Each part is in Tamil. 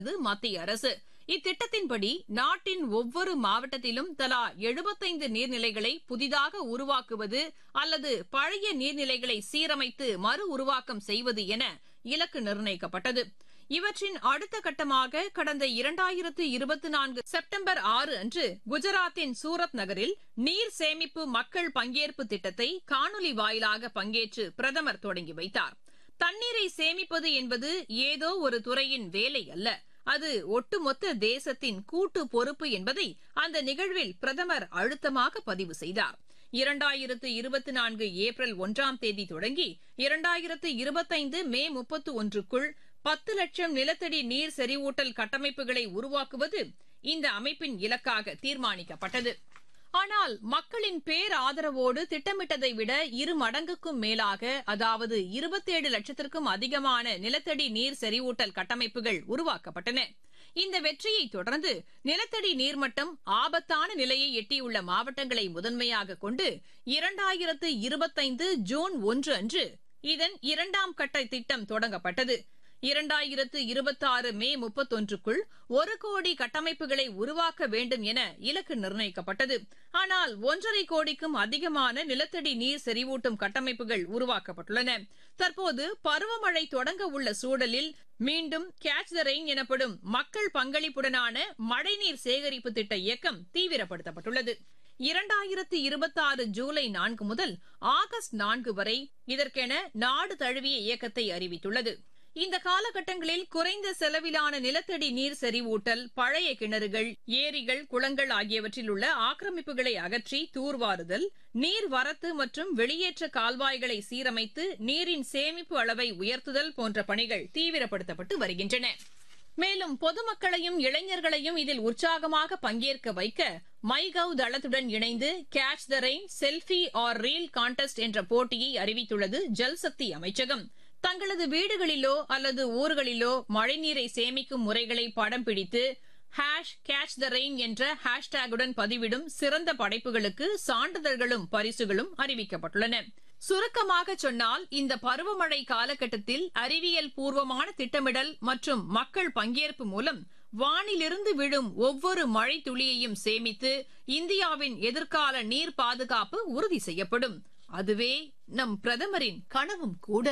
இது மத்திய அரசு இத்திட்டத்தின்படி நாட்டின் ஒவ்வொரு மாவட்டத்திலும் தலா எழுபத்தைந்து நீர்நிலைகளை புதிதாக உருவாக்குவது அல்லது பழைய நீர்நிலைகளை சீரமைத்து மறு உருவாக்கம் செய்வது என இலக்கு நிர்ணயிக்கப்பட்டது இவற்றின் அடுத்த கட்டமாக கடந்த இரண்டாயிரத்து இருபத்தி நான்கு செப்டம்பர் ஆறு அன்று குஜராத்தின் சூரத் நகரில் நீர் சேமிப்பு மக்கள் பங்கேற்பு திட்டத்தை காணொலி வாயிலாக பங்கேற்று பிரதமர் தொடங்கி வைத்தார் தண்ணீரை சேமிப்பது என்பது ஏதோ ஒரு துறையின் வேலை அல்ல அது ஒட்டுமொத்த தேசத்தின் கூட்டு பொறுப்பு என்பதை அந்த நிகழ்வில் பிரதமர் அழுத்தமாக பதிவு செய்தார் இரண்டாயிரத்து இருபத்தி நான்கு ஏப்ரல் ஒன்றாம் தேதி தொடங்கி இரண்டாயிரத்து இருபத்தைந்து மே முப்பத்து ஒன்றுக்குள் பத்து லட்சம் நிலத்தடி நீர் செறிவூட்டல் கட்டமைப்புகளை உருவாக்குவது இந்த அமைப்பின் இலக்காக தீர்மானிக்கப்பட்டது ஆனால் மக்களின் பேராதரவோடு திட்டமிட்டதை விட இரு மடங்குக்கும் மேலாக அதாவது இருபத்தேழு லட்சத்திற்கும் அதிகமான நிலத்தடி நீர் செறிவூட்டல் கட்டமைப்புகள் உருவாக்கப்பட்டன இந்த வெற்றியை தொடர்ந்து நிலத்தடி நீர்மட்டம் ஆபத்தான நிலையை எட்டியுள்ள மாவட்டங்களை முதன்மையாக கொண்டு இரண்டாயிரத்து இருபத்தைந்து ஜூன் ஒன்று அன்று இதன் இரண்டாம் கட்ட திட்டம் தொடங்கப்பட்டது இரண்டாயிரத்து இருபத்தாறு மே முப்பத்தொன்றுக்குள் ஒரு கோடி கட்டமைப்புகளை உருவாக்க வேண்டும் என இலக்கு நிர்ணயிக்கப்பட்டது ஆனால் ஒன்றரை கோடிக்கும் அதிகமான நிலத்தடி நீர் செறிவூட்டும் கட்டமைப்புகள் உருவாக்கப்பட்டுள்ளன தற்போது பருவமழை தொடங்க உள்ள சூழலில் மீண்டும் கேட்ச் த ரெயின் எனப்படும் மக்கள் பங்களிப்புடனான மழைநீர் சேகரிப்பு திட்ட இயக்கம் தீவிரப்படுத்தப்பட்டுள்ளது இரண்டாயிரத்து இருபத்தாறு ஜூலை நான்கு முதல் ஆகஸ்ட் நான்கு வரை இதற்கென நாடு தழுவிய இயக்கத்தை அறிவித்துள்ளது இந்த காலகட்டங்களில் குறைந்த செலவிலான நிலத்தடி நீர் செறிவூட்டல் பழைய கிணறுகள் ஏரிகள் குளங்கள் ஆகியவற்றில் உள்ள ஆக்கிரமிப்புகளை அகற்றி தூர்வாறுதல் நீர் வரத்து மற்றும் வெளியேற்ற கால்வாய்களை சீரமைத்து நீரின் சேமிப்பு அளவை உயர்த்துதல் போன்ற பணிகள் தீவிரப்படுத்தப்பட்டு வருகின்றன மேலும் பொதுமக்களையும் இளைஞர்களையும் இதில் உற்சாகமாக பங்கேற்க வைக்க மை கவ் தளத்துடன் இணைந்து catch the rain selfie or reel contest என்ற போட்டியை அறிவித்துள்ளது ஜல்சக்தி அமைச்சகம் தங்களது வீடுகளிலோ அல்லது ஊர்களிலோ மழைநீரை சேமிக்கும் முறைகளை படம் பிடித்து ஹேஷ் கேட்ச் த ரெயின் என்ற ஹேஷ்டேகுடன் பதிவிடும் சிறந்த படைப்புகளுக்கு சான்றிதழ்களும் பரிசுகளும் அறிவிக்கப்பட்டுள்ளன சுருக்கமாக சொன்னால் இந்த பருவமழை காலகட்டத்தில் அறிவியல் பூர்வமான திட்டமிடல் மற்றும் மக்கள் பங்கேற்பு மூலம் வானிலிருந்து விழும் ஒவ்வொரு மழை துளியையும் சேமித்து இந்தியாவின் எதிர்கால நீர் பாதுகாப்பு உறுதி செய்யப்படும் அதுவே நம் பிரதமரின் கனவும் கூட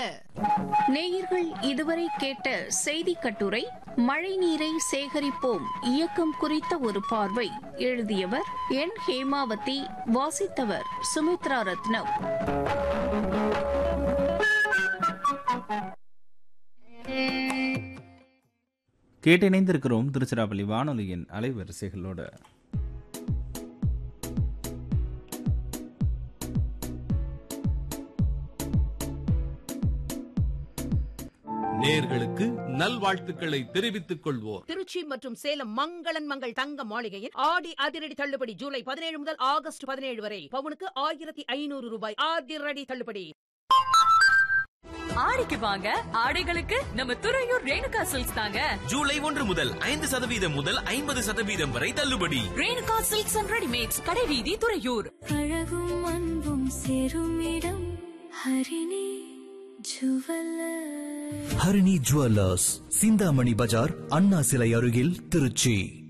நேயர்கள் இதுவரை கேட்ட செய்தி கட்டுரை மழை நீரை சேகரிப்போம் இயக்கம் குறித்த ஒரு பார்வை எழுதியவர் என் ஹேமாவதி வாசித்தவர் சுமித்ரா ரத்னம் கேட்டிணைந்திருக்கிறோம் திருச்சிராப்பள்ளி வானொலியின் அலைவரிசைகளோடு நேர்களுக்கு நல்வாழ்த்துக்களை தெரிவித்துக் கொள்வோர் திருச்சி மற்றும் சேலம் மங்களன் மங்கள் தங்க மாளிகையில் ஆடி அதிரடி தள்ளுபடி ஜூலை பதினேழு முதல் ஆகஸ்ட் பதினேழு வரை பவுனுக்கு ஆயிரத்தி ஐநூறு ரூபாய் அதிரடி தள்ளுபடி ஆடிக்கு வாங்க ஆடைகளுக்கு நம்ம துறையூர் ரேணுகா சில்க்ஸ் தாங்க ஜூலை ஒன்று முதல் ஐந்து சதவீதம் முதல் ஐம்பது சதவீதம் வரை தள்ளுபடி ரேணுகா சில்க்ஸ் அண்ட் ரெடிமேட்ஸ் கடைவீதி துறையூர் அழகும் அன்பும் சேரும் இடம் ஹரிணி ஜுவல்லர் ஹரிணி ஜுவல்லர்ஸ் சிந்தாமணி பஜார் அண்ணா சிலை அருகில் திருச்சி